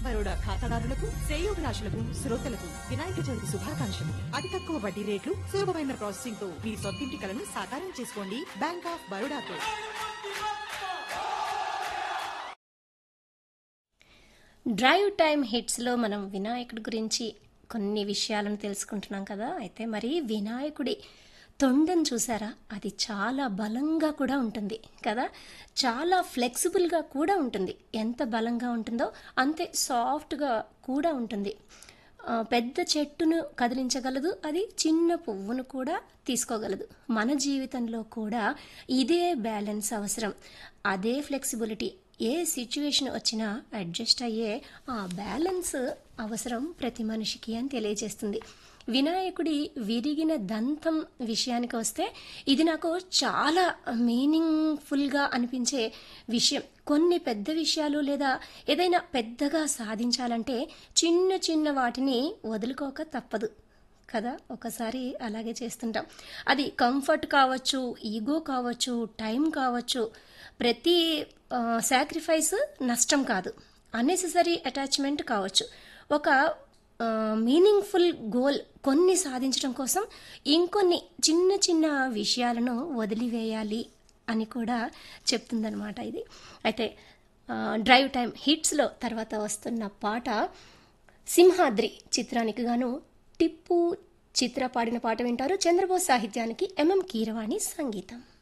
బరోడా ఖాతాదారులకు శ్రేయోభిలాషులకు శ్రోతలకు వినాయక చవితి శుభాకాంక్షలు అతి తక్కువ వడ్డీ రేట్లు సులభమైన ప్రాసెసింగ్ తో మీ సొంతింటి కలను సాకారం చేసుకోండి బ్యాంక్ ఆఫ్ బరోడాతో డ్రైవ్ టైం హిట్స్లో మనం వినాయకుడి గురించి కొన్ని విషయాలను తెలుసుకుంటున్నాం కదా అయితే మరి వినాయకుడి తొండం చూసారా అది చాలా బలంగా కూడా ఉంటుంది కదా చాలా ఫ్లెక్సిబుల్గా కూడా ఉంటుంది ఎంత బలంగా ఉంటుందో అంతే సాఫ్ట్గా కూడా ఉంటుంది ఆ, పెద్ద చెట్టును కదిలించగలదు అది చిన్న పువ్వును కూడా తీసుకోగలదు మన జీవితంలో కూడా ఇదే బ్యాలెన్స్ అవసరం అదే ఫ్లెక్సిబిలిటీ ఏ సిచ్యువేషన్ వచ్చినా అడ్జస్ట్ అయ్యే ఆ బ్యాలెన్స్ అవసరం ప్రతి మనిషికి అని తెలియజేస్తుంది వినాయకుడి విరిగిన దంతం విషయానికి వస్తే ఇది నాకు చాలా మీనింగ్ఫుల్గా అనిపించే విషయం కొన్ని పెద్ద విషయాలు లేదా ఏదైనా పెద్దగా సాధించాలంటే చిన్న చిన్న వాటిని వదులుకోక తప్పదు కదా ఒకసారి అలాగే చేస్తుంటాం అది కంఫర్ట్ కావచ్చు ఈగో కావచ్చు టైం కావచ్చు ప్రతి సాక్రిఫైస్ నష్టం కాదు అన్నెసెసరీ అటాచ్మెంట్ కావచ్చు ఒక మీనింగ్ఫుల్ గోల్ కొన్ని సాధించడం కోసం ఇంకొన్ని చిన్న చిన్న విషయాలను వదిలివేయాలి అని కూడా చెప్తుందనమాట ఇది అయితే ఆ, డ్రైవ్ టైం హిట్స్లో తర్వాత వస్తున్న పాట సింహాద్రి చిత్రానికి గాను టిప్పు చిత్ర పాడిన పాట వింటారు చంద్రబోస్ సాహిత్యానికి ఎంఎం కీరవాణి సంగీతం